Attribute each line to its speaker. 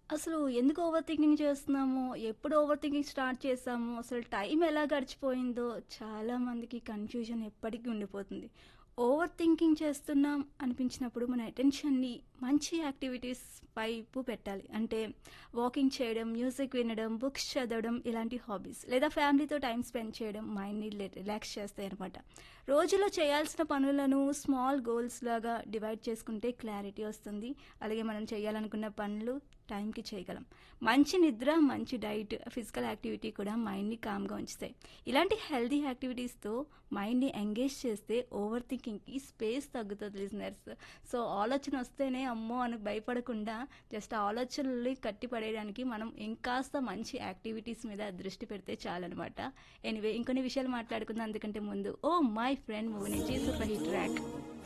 Speaker 1: అసలు ఎందుకు over thinking చేస్తున్నామో, ఎప్పుడు ఓవర్ థింకింగ్ స్టార్ట్ చేశామో, అసలు టైం ఎలా గడిచిపోయిందో చాలా మందికి కన్‌ఫ్యూజన్ ఎప్పటికి ఉండిపోతుంది. ఓవర్ థింకింగ్ చేస్తున్నాం అనిపించినప్పుడు మన అటెన్షన్‌ని మంచి యాక్టివిటీస్ వైపు పెట్టాలి. అంటే వాకింగ్ చేయడం, మ్యూజిక్ వినడం, బుక్స్ చదవడం ఇలాంటి హాబీస్. లేదా ఫ్యామిలీతో టైమ్ స్పెండ్ చేయడం మైండ్‌ని లి రిలాక్స్ చేస్తాయనమాట. రోజులో చేయాల్సిన పనులను స్మాల్ గోల్స్ లాగా డివైడ్ చేసుకుంటే క్లారిటీ వస్తుంది. అలాగే మనం చేయాలనుకున్న పనులు టైంకి చేయగలం. మంచి నిద్ర, మంచి డైట్, ఫిజికల్ యాక్టివిటీ కూడా మైండ్‌ని కామ్‌గా ఉంచుతాయి. ఇలాంటి హెల్తీ యాక్టివిటీస్‌తో మైండ్‌ని ఎంగేజ్ చేస్తే ఓవర్ థింకింగ్‌కి స్పేస్ తగ్గుతది లిజనర్స్. సో, ఆలోచన వస్తేనే అమ్మో! అని భయపడకుండా జస్ట్ ఆలోచనల్ని కట్టి పడేయడానికి మనం ఇంకాస్త మంచి యాక్టివిటీస్ మీద దృష్టి పెడితే చాలనమాట. ఎనీవే ఇంకొన్ని విషయాలు మాట్లాడుకుందాం అందుకంటే ముందు 'ఓహ్ మై ఫ్రెండ్' మూవీ నుంచి సూపర్ హిట్ ట్రాక్.